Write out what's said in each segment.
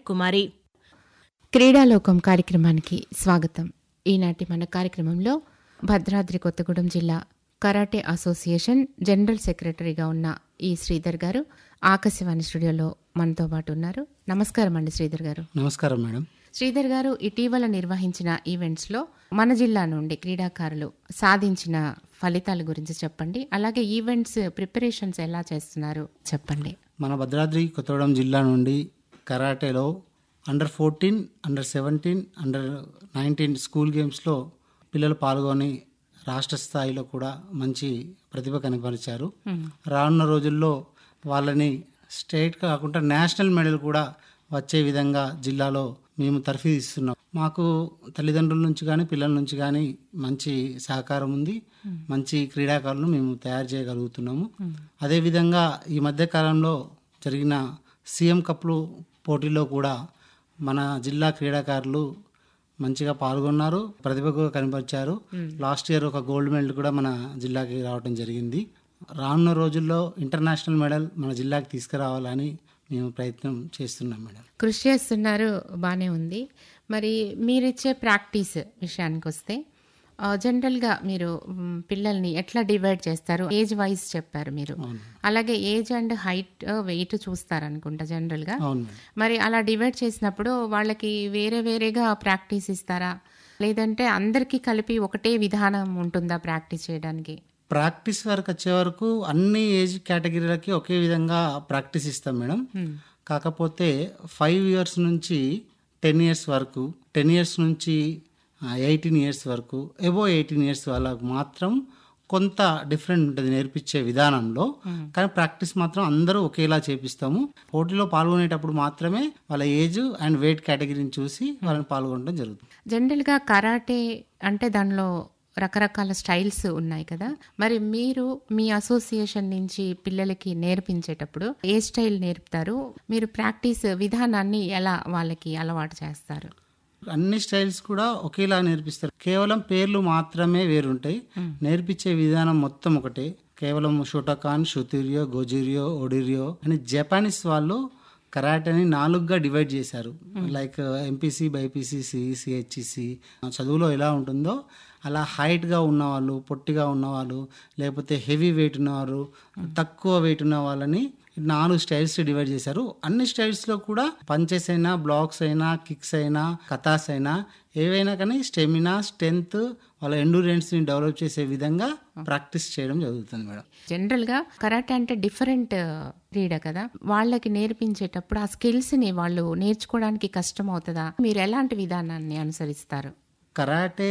కుమారి క్రీడాలోకం కార్యక్రమానికి స్వాగతం ఈనాటి మన కార్యక్రమంలో భద్రాద్రి కొత్తగూడెం జిల్లా కరాటే అసోసియేషన్ జనరల్ సెక్రటరీగా ఉన్న ఈ శ్రీధర్ గారు ఆకాశవాణి స్టూడియోలో మనతో పాటు ఉన్నారు నమస్కారం అండి శ్రీధర్ గారు నమస్కారం మేడం శ్రీధర్ గారు ఇటీవల నిర్వహించిన ఈవెంట్స్ లో మన జిల్లా నుండి క్రీడాకారులు సాధించిన ఫలితాల గురించి చెప్పండి అలాగే ఈవెంట్స్ ప్రిపరేషన్స్ ఎలా చేస్తున్నారు చెప్పండి మన భద్రాద్రి కొత్తగూడెం జిల్లా నుండి కరాటేలో under fourteen under seventeen under nineteen school గేమ్స్లో పిల్లలు పాల్గొని రాష్ట్ర స్థాయిలో కూడా మంచి ప్రతిభ కనపరిచారు రానున్న రోజుల్లో వాళ్ళని స్టేట్ కాకుండా నేషనల్ మెడల్ కూడా వచ్చే విధంగా జిల్లాలో మేము తర్ఫీ ఇస్తున్నాం మాకు తల్లిదండ్రుల నుంచి కానీ పిల్లల నుంచి కానీ మంచి సహకారం ఉంది మంచి క్రీడాకారులను మేము తయారు చేయగలుగుతున్నాము అదేవిధంగా ఈ మధ్య కాలంలో జరిగిన సీఎం కప్లు పోటీలో కూడా మన జిల్లా క్రీడాకారులు మంచిగా పాల్గొన్నారు ప్రతిభకు కనపరిచారు లాస్ట్ ఇయర్ ఒక గోల్డ్ మెడల్ కూడా మన జిల్లాకి రావడం జరిగింది రానున్న రోజుల్లో ఇంటర్నేషనల్ మెడల్ మన జిల్లాకి తీసుకురావాలని మేము ప్రయత్నం చేస్తున్నాం మేడం కృషి చేస్తున్నారు బాగానే ఉంది మరి మీరిచ్చే ప్రాక్టీస్ విషయానికి వస్తే ఆ, జనరల్గా మీరు మ్, పిల్లల్ని ఎట్లా డివైడ్ చేస్తారు ఏజ్ వైజ్ చెప్పారు మీరు అలాగే ఏజ్ అండ్ హైట్ వెయిట్ చూస్తారు అనుకుంటా జనరల్గా అవును మేడం మరి అలా డివైడ్ చేసినప్పుడు వాళ్ళకి వేరే వేరేగా ప్రాక్టీస్ ఇస్తారా లేదంటే అందరికీ కలిపి ఒకటే విధానం ఉంటుందా ప్రాక్టీస్ చేయడానికి ప్రాక్టీస్ వరకు వచ్చే వరకు అన్ని ఏజ్ కేటగిరీలకి ఒకే విధంగా ప్రాక్టీస్ ఇస్తాం మేడం కాకపోతే ఫైవ్ ఇయర్స్ నుంచి టెన్ ఇయర్స్ వరకు టెన్ ఇయర్స్ నుంచి ఎయిటీన్ ఇయర్స్ వరకు ఎబో ఎయిటీన్ ఇయర్స్ వాళ్ళకు మాత్రం కొంత డిఫరెంట్ ఉంటుంది నేర్పించే విధానంలో కానీ ప్రాక్టీస్ మాత్రం అందరూ ఒకేలా చేపిస్తాము పోటీలో పాల్గొనేటప్పుడు మాత్రమే వాళ్ళ ఏజ్ అండ్ వెయిట్ కేటగిరీని చూసి వాళ్ళని పాల్గొనడం జరుగుతుంది జనరల్గా కరాటే అంటే దానిలో రకరకాల స్టైల్స్ ఉన్నాయి కదా మరి మీరు మీ అసోసియేషన్ నుంచి పిల్లలకి నేర్పించేటప్పుడు ఏ స్టైల్ నేర్పుతారు మీరు ప్రాక్టీస్ విధానాన్ని ఎలా వాళ్ళకి అలవాటు చేస్తారు అన్ని స్టైల్స్ కూడా ఒకేలా నేర్పిస్తారు కేవలం పేర్లు మాత్రమే వేరుంటాయి నేర్పించే విధానం మొత్తం ఒకటే కేవలం షోటకాన్ షుతిరియో గోజిరియో ఒడిరియో అని జపానీస్ వాళ్ళు కరాటేని నాలుగుగా డివైడ్ చేశారు like MPC BiPC CEC HEC చదువులో ఎలా ఉంటుందో అలా హైట్గా ఉన్నవాళ్ళు పొట్టిగా ఉన్నవాళ్ళు లేకపోతే హెవీ వెయిట్ ఉన్నవారు తక్కువ వెయిట్ ఉన్న వాళ్ళని నాలుగు స్టైల్స్ డివైడ్ చేశారు అన్ని స్టైల్స్లో కూడా పంచెస్ అయినా బ్లాక్స్ అయినా కిక్స్ అయినా కథాస్ అయినా ఏవైనా కానీ స్టెమినా స్ట్రెంగ్త్ వాళ్ళ ఎండూరెన్స్ని డెవలప్ చేసే విధంగా ప్రాక్టీస్ చేయడం జరుగుతుంది మేడం జనరల్గా కరాటే అంటే డిఫరెంట్ క్రీడ కదా వాళ్ళకి నేర్పించేటప్పుడు ఆ స్కిల్స్ ని వాళ్ళు నేర్చుకోవడానికి కష్టం అవుతుందా మీరు ఎలాంటి విధానాన్ని అనుసరిస్తారు కరాటే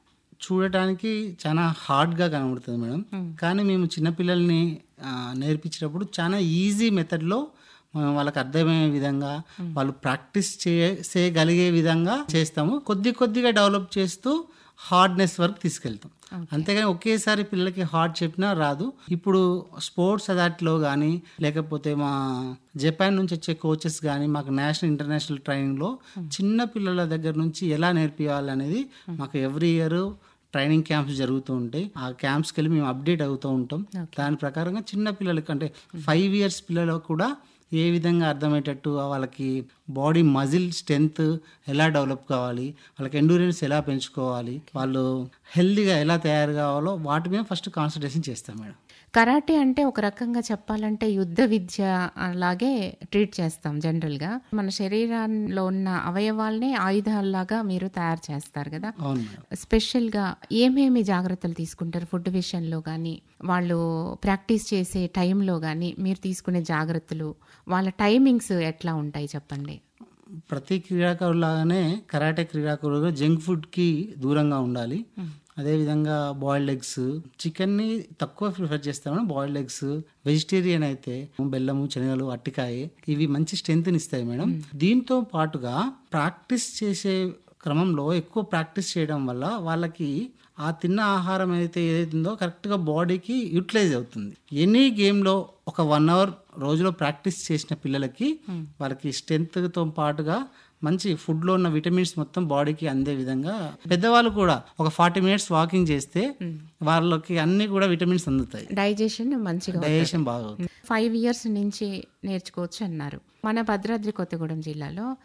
చూడటానికి చాలా హార్డ్గా కనబడుతుంది మేడం కానీ మేము చిన్నపిల్లల్ని ఆ, నేర్పించేటప్పుడు చాలా ఈజీ మెథడ్లో మనం వాళ్ళకి అర్థమయ్యే విధంగా వాళ్ళు ప్రాక్టీస్ చేయగలిగే విధంగా చేస్తాము కొద్ది కొద్దిగా డెవలప్ చేస్తూ హార్డ్నెస్ వరకు తీసుకెళ్తాం అంతేగాని ఒకేసారి పిల్లలకి హార్డ్ చెప్పినా రాదు ఇప్పుడు స్పోర్ట్స్ అథారిటీలో కానీ లేకపోతే మా జపాన్ నుంచి వచ్చే కోచెస్ కానీ మాకు నేషనల్ ఇంటర్నేషనల్ ట్రైనింగ్లో చిన్న పిల్లల దగ్గర నుంచి ఎలా నేర్పియాలి అనేది మాకు ఎవ్రీ ఇయర్ ట్రైనింగ్ క్యాంప్స్ జరుగుతూ ఉంటాయి ఆ క్యాంప్స్కి వెళ్ళి మేము అప్డేట్ అవుతూ ఉంటాం దాని ప్రకారంగా చిన్న పిల్లలకి అంటే ఫైవ్ ఇయర్స్ పిల్లలకు కూడా ఏ విధంగా అర్థమయ్యేటట్టు వాళ్ళకి బాడీ మజిల్ స్ట్రెంగ్త్ ఎలా డెవలప్ కావాలి వాళ్ళకి ఎండూరెన్స్ ఎలా పెంచుకోవాలి వాళ్ళు హెల్దీగా ఎలా తయారు కావాలో వాటి మీద ఫస్ట్ కాన్సన్ట్రేషన్ చేస్తాం మేడం కరాటే అంటే ఒక రకంగా చెప్పాలంటే యుద్ధ విద్య అలాగే ట్రీట్ చేస్తాం జనరల్ గా మన శరీరంలో ఉన్న అవయవాల్నే ఆయుధాల్లాగా మీరు తయారు చేస్తారు కదా అవును మేడం స్పెషల్ గా ఏమేమి జాగ్రత్తలు తీసుకుంటారు ఫుడ్ విషయంలో కానీ వాళ్ళు ప్రాక్టీస్ చేసే టైంలో కానీ మీరు తీసుకునే జాగ్రత్తలు వాళ్ళ టైమింగ్స్ ఎట్లా ఉంటాయి చెప్పండి ప్రతి క్రీడాకారులాగానే కరాటే క్రీడాకారులు జంక్ ఫుడ్కి దూరంగా ఉండాలి అదేవిధంగా బాయిల్డ్ ఎగ్స్ చికెన్ని తక్కువ ప్రిఫర్ చేస్తాము బాయిల్డ్ ఎగ్స్ వెజిటేరియన్ అయితే బెల్లము శనగలు అట్టికాయ ఇవి మంచి స్ట్రెంగ్త్ని ఇస్తాయి మేడం దీంతో పాటుగా ప్రాక్టీస్ చేసే క్రమంలో ఎక్కువ ప్రాక్టీస్ చేయడం వల్ల వాళ్ళకి ఆ తిన్న ఆహారం ఏదైతే ఏదైతుందో కరెక్ట్గా బాడీకి యూటిలైజ్ అవుతుంది ఎనీ గేమ్లో ఒక వన్ అవర్ రోజులో ప్రాక్టీస్ చేసిన పిల్లలకి వాళ్ళకి స్ట్రెంగ్త్తో పాటుగా మంచి ఫుడ్లో ఉన్న విటమిన్స్ మొత్తం బాడీకి అందే విధంగా పెద్దవాళ్ళు కూడా ఒక ఫార్టీ మినిట్స్ వాకింగ్ చేస్తే వాళ్ళకి అన్ని కూడా విటమిన్స్ అందుతాయి డైజెషన్ మంచిగా డైజెషన్ బాగా అవుతుంది ఫైవ్ ఇయర్స్ నుంచి నేర్చుకోవచ్చు అన్నారు మన భద్రాద్రి కొత్తగూడెం జిల్లాలో